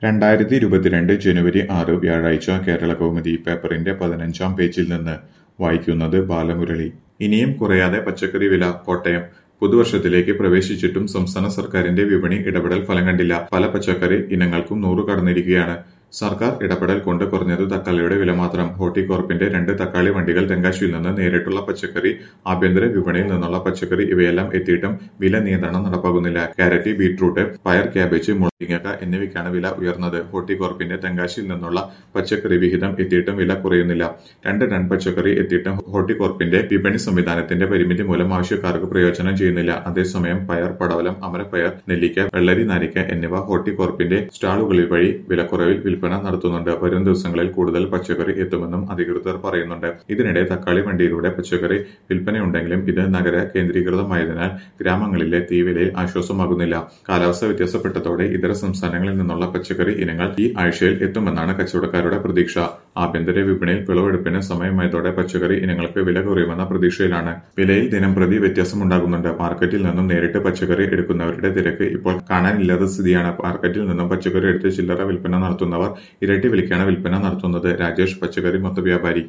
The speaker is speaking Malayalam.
രണ്ടായിരത്തി ഇരുപത്തിരണ്ട് ജനുവരി ആറ് വ്യാഴാഴ്ച കേരളകൗമുദി പേപ്പറിന്റെ പതിനഞ്ചാം പേജിൽ നിന്ന് വായിക്കുന്നത് ബാലമുരളി ഇനിയും കുറയാതെ പച്ചക്കറി വില കോട്ടയം പുതുവർഷത്തിലേക്ക് പ്രവേശിച്ചിട്ടും സംസ്ഥാന സർക്കാരിന്റെ വിപണി ഇടപെടൽ ഫലം കണ്ടില്ല പല പച്ചക്കറി ഇനങ്ങൾക്കും നൂറ് കടന്നിരിക്കുകയാണ് സർക്കാർ ഇടപെടൽ കൊണ്ട് കുറഞ്ഞത് തക്കാളിയുടെ വില മാത്രം ഹോർട്ടികോർപ്പിന്റെ രണ്ട് തക്കാളി വണ്ടികൾ തെങ്കാശിയിൽ നിന്ന് നേരിട്ടുള്ള പച്ചക്കറി ആഭ്യന്തര വിപണിയിൽ നിന്നുള്ള പച്ചക്കറി ഇവയെല്ലാം എത്തിയിട്ടും വില നിയന്ത്രണം നടപ്പാകുന്നില്ല കാരറ്റ് ബീട്രൂട്ട് പയർ ക്യാബേജ് മുളങ്ങിക്ക എന്നിവയ്ക്കാണ് വില ഉയർന്നത് ഹോർട്ടികോർപ്പിന്റെ തെങ്കാശിയിൽ നിന്നുള്ള പച്ചക്കറി വിഹിതം എത്തിയിട്ടും വില കുറയുന്നില്ല രണ്ട് ടൺ പച്ചക്കറി എത്തിയിട്ടും ഹോർട്ടികോർപ്പിന്റെ വിപണി സംവിധാനത്തിന്റെ പരിമിതി മൂലം ആവശ്യക്കാർക്ക് പ്രയോജനം ചെയ്യുന്നില്ല അതേസമയം പയർ പടവലം അമരപ്പയർ നെല്ലിക്ക വെള്ളരി നാരിക്ക എന്നിവ ഹോർട്ടികോർപ്പിന്റെ സ്റ്റാളുകളിൽ വഴി വിലക്കുറവിൽ വിൽപ്പന നടത്തുന്നുണ്ട് വരും ദിവസങ്ങളിൽ കൂടുതൽ പച്ചക്കറി എത്തുമെന്നും അധികൃതർ പറയുന്നുണ്ട് ഇതിനിടെ തക്കാളി വണ്ടിയിലൂടെ പച്ചക്കറി വിൽപ്പനയുണ്ടെങ്കിലും ഇത് നഗര കേന്ദ്രീകൃതമായതിനാൽ ഗ്രാമങ്ങളിലെ തീവിലയിൽ ആശ്വാസമാകുന്നില്ല കാലാവസ്ഥ വ്യത്യാസപ്പെട്ടതോടെ ഇതര സംസ്ഥാനങ്ങളിൽ നിന്നുള്ള പച്ചക്കറി ഇനങ്ങൾ ഈ ആഴ്ചയിൽ എത്തുമെന്നാണ് കച്ചവടക്കാരുടെ പ്രതീക്ഷ ആഭ്യന്തര വിപണിയിൽ വിളവെടുപ്പിന് സമയമായതോടെ പച്ചക്കറി ഇനങ്ങൾക്ക് വില കുറയുമെന്ന പ്രതീക്ഷയിലാണ് വിലയിൽ ദിനം പ്രതി വ്യത്യാസമുണ്ടാകുന്നുണ്ട് മാർക്കറ്റിൽ നിന്നും നേരിട്ട് പച്ചക്കറി എടുക്കുന്നവരുടെ തിരക്ക് ഇപ്പോൾ കാണാനില്ലാത്ത സ്ഥിതിയാണ് മാർക്കറ്റിൽ നിന്നും പച്ചക്കറി എടുത്ത് ചില്ലറ വിൽപ്പന നടത്തുന്നവർ ഇരട്ടി വിലയ്ക്കാണ് വിൽപ്പന നടത്തുന്നത് രാജേഷ് പച്ചക്കറി മൊത്ത വ്യാപാരി